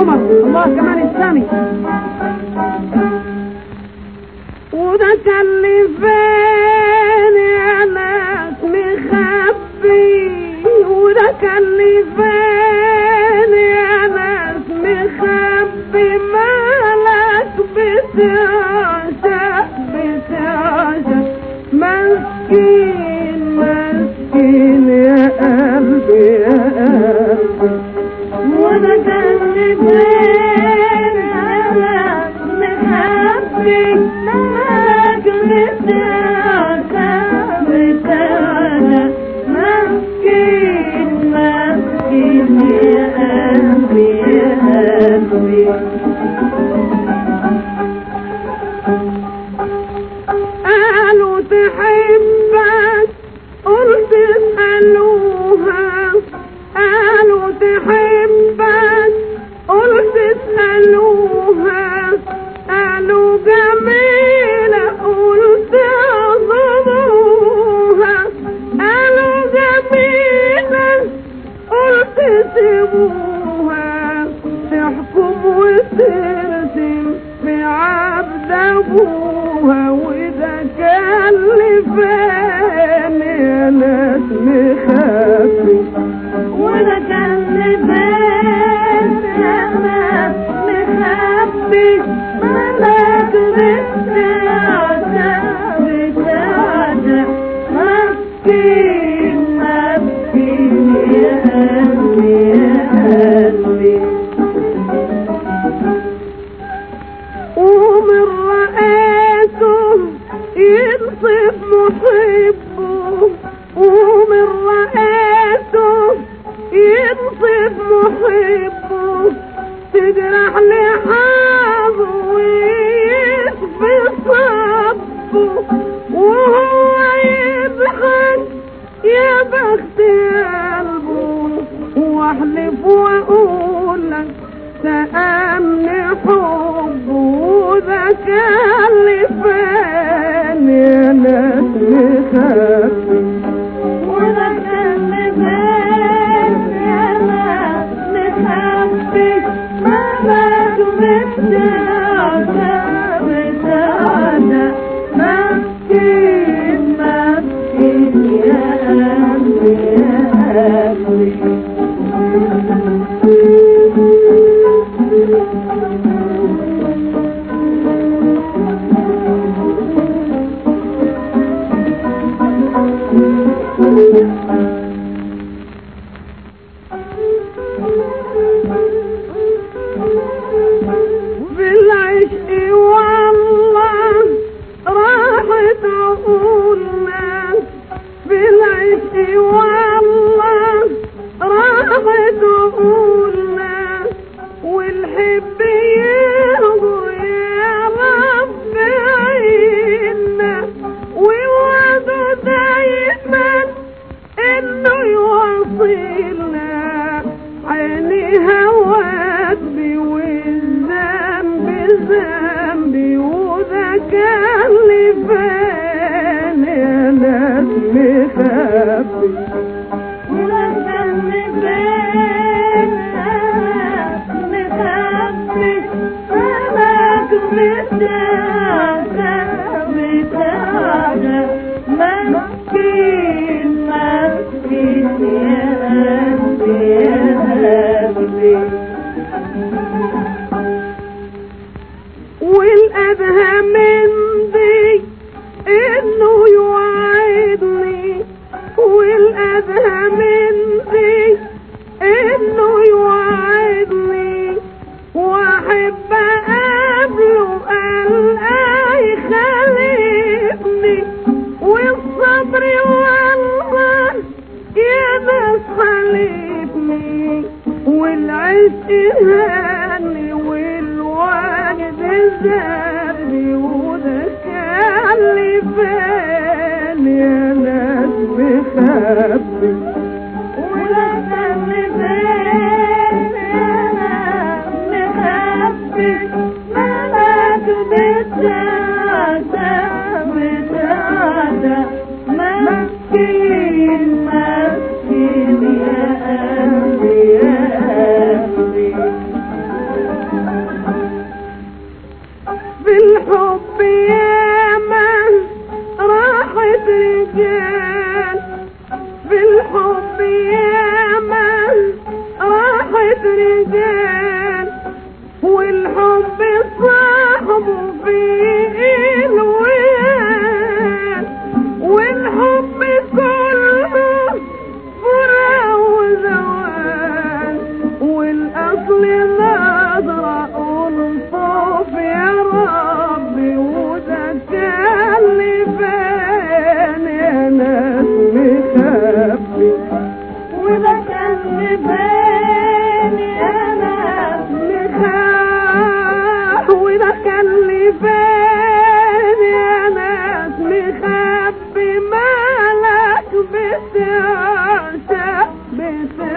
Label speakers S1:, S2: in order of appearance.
S1: عمر الله كمان السامي
S2: وده كان لي فين يا ناس مخبي وده كان لي فين يا ناس مخبي مالك بتعشق بتعشق مسكين مسكين يا قلبي يا قلبي وانا كان لي فين يا ناس مخبي مالك بتعشق بتعشق مسكين مسكين يا قلبي يا قلبي قالوا تحبك قلت اسألوها قالوا تحبك قلت اسألوها قالوا جميلة قلت اعظموها قالوا جميلة قلت سيبوها تحكم وترسم في عبد ابوها وده كان لي فين يا ناس مخافي وده كان لي فين يا ناس مخافي ملاك بتعشق بتعشق مسكين مسكين يا قلبي يا قلبي ومن رآته ينصف محبه ومن رآته ينصف محبه تجرح لحاظه ويشفي صبه وهو يضحك يا بخت قلبه واحلف واقول لك سأمني حبه وده كان لي فين يا ناس مخافي وده كان لي فين يا ناس مخافي مالك بتعشق بتعشق مسكين مسكين يا قلبي يا قلبي بالعشق والله راحت عقولنا بالعشق والله راحت عقولنا والحب يهجر يا رب عينا ووعده دايما انه يوصلنا عيني هواك بي والذنب ذنبي وده كان لي فين يا ناس مخافي وده كان لي فين يا ناس مخافي مالك بتعشق بتعشق مسكين مسكين يا قلبي يا قلبي والأدهى من دي إنه يوعدني والأدهى من دي إنه يوعدني وأحب أقابله ألقاه يخالفني والصبر والله يا ناس حلفني والعشق هاني والوالد زادني وده كان لي فين يا ناس بخافي وده كان لي فين يا ناس بخافي ملاك بتعشق بتعشق مسكين مسكين يا قلبي يا قلبي جان والحب صاحبه في الوان والحب كله فرع وزوال والاصل نظرة انصاف يا ربي وده كان اللي بان يا ناس مخبي وده كان اللي بان يا ناس مخبي وده كان اللي بان يا ناس مخبي مالك بتعشق بتعشق